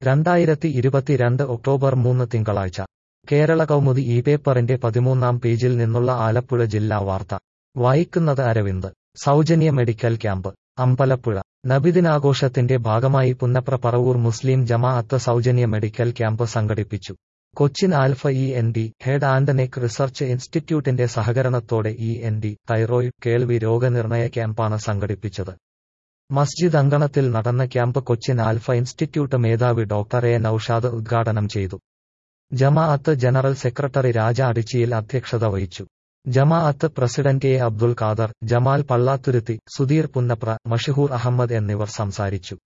രണ്ടായിരത്തി ഇരുപത്തിരണ്ട് ഒക്ടോബർ മൂന്ന് തിങ്കളാഴ്ച കേരള കൗമുദി ഈ പേപ്പറിന്റെ പതിമൂന്നാം പേജിൽ നിന്നുള്ള ആലപ്പുഴ ജില്ലാ വാർത്ത വായിക്കുന്നത് അരവിന്ദ് സൗജന്യ മെഡിക്കൽ ക്യാമ്പ് അമ്പലപ്പുഴ നബിദിനാഘോഷത്തിന്റെ ഭാഗമായി പുന്നപ്ര പറവൂർ മുസ്ലിം ജമാഅത്ത് സൗജന്യ മെഡിക്കൽ ക്യാമ്പ് സംഘടിപ്പിച്ചു Cochin Alpha E N D head and neck research ഇൻസ്റ്റിറ്റ്യൂട്ടിന്റെ സഹകരണത്തോടെ ഇ എൻ ഡി തൈറോയിഡ് കേൾവി രോഗനിർണയ ക്യാമ്പാണ് സംഘടിപ്പിച്ചത് മസ്ജിദ് അങ്കണത്തിൽ നടന്ന ക്യാമ്പ് കൊച്ചിൻ ആൽഫ ഇൻസ്റ്റിറ്റ്യൂട്ട് മേധാവി ഡോക്ടർ എ നൌഷാദ് ഉദ്ഘാടനം ചെയ്തു ജമാഅത്ത് ജനറൽ സെക്രട്ടറി രാജ അടിച്ചിയിൽ അധ്യക്ഷത വഹിച്ചു ജമാഅത്ത് പ്രസിഡന്റ് എ അബ്ദുൽ ഖാദർ ജമാൽ പള്ളാത്തുരുത്തി സുധീർ പുന്നപ്ര മഷഹൂർ അഹമ്മദ് എന്നിവർ സംസാരിച്ചു